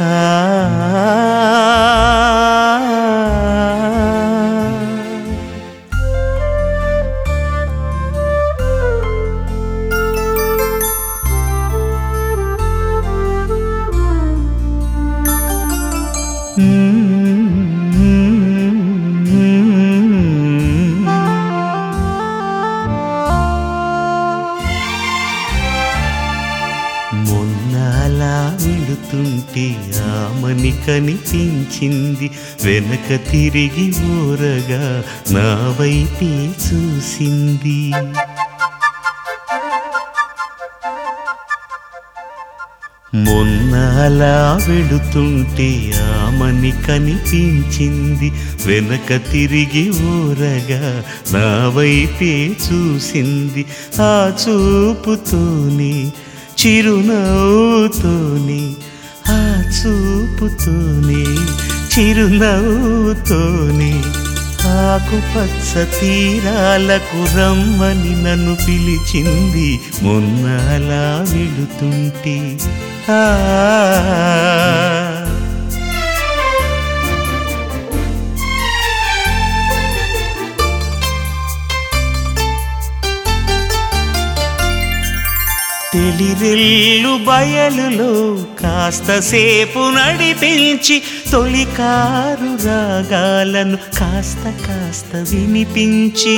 మొన్న అలా వెళుతుంటే ఆమని కనిపించింది వెనక తిరిగి ఊరగా నా వైపే చూసింది మొన్న అలా వెళుతుంటే ఆమని కనిపించింది వెనక తిరిగి ఊరగా నా వైపే చూసింది ఆ చూపుతోనే చిరునవ్వుతోనే ఆ చూపుతోనే చిరునవ్వుతోనే ఆకుపచ్చ తీరాలకు రమ్మని నన్ను పిలిచింది మొన్న అలా వెళుతుంటే ఆ తెలిరెల్లు బయలులో కాస్త సేపు నడిపించి తొలికారు రాగాలను కాస్త కాస్త వినిపించి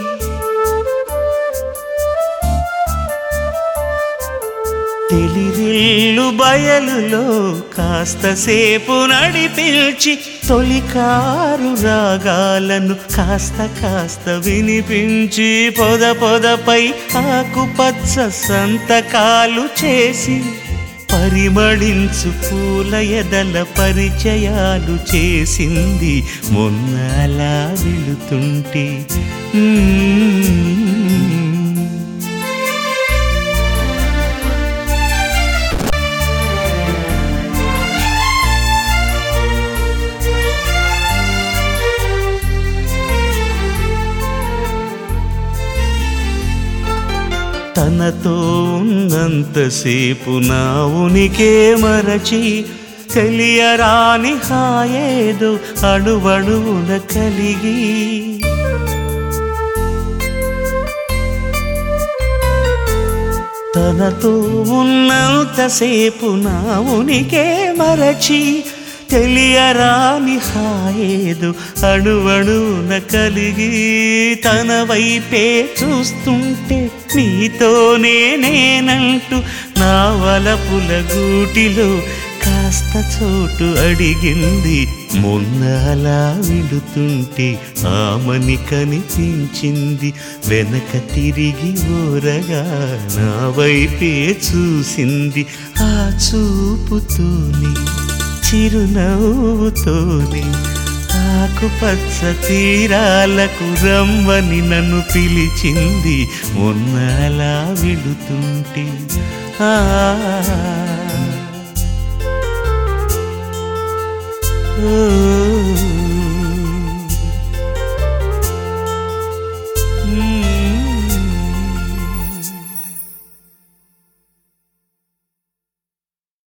తెలిరెల్లు బయలులో కాస్త సేపు నడిపించి తొలికారు రాగాలను కాస్త కాస్త వినిపించి పొద పొదపై ఆకుపచ్చ సంతకాలు చేసి పరిమళించు పూల ఎదల పరిచయాలు చేసింది మొన్న అలా వెళుతుంటే మ్మ్. తనతో ఉన్నంతసేపు నా ఉనికే మరచి తెలియరాని హాయేదో అణువణువున కలిగి తనతో ఉన్నంతసేపు నా ఉనికే మరచి తెలియరాని హాయేదు అణువణువున కలిగి తన వైపే చూస్తుంటే నీతోనే నేనంటూ నా వలపుల గూటిలో కాస్త చోటు అడిగింది మొన్న అలా విడుతుంటే ఆమని కనిపించింది వెనక తిరిగి ఓరగా నా వైపే చూసింది ఆ చూపుతోనే చిరునవ్వుతోనే ఆకుపచ్చ తీరాలకు రమ్మని నన్ను పిలిచింది మొన్న అలా విడుతుంటే ఆ ఓ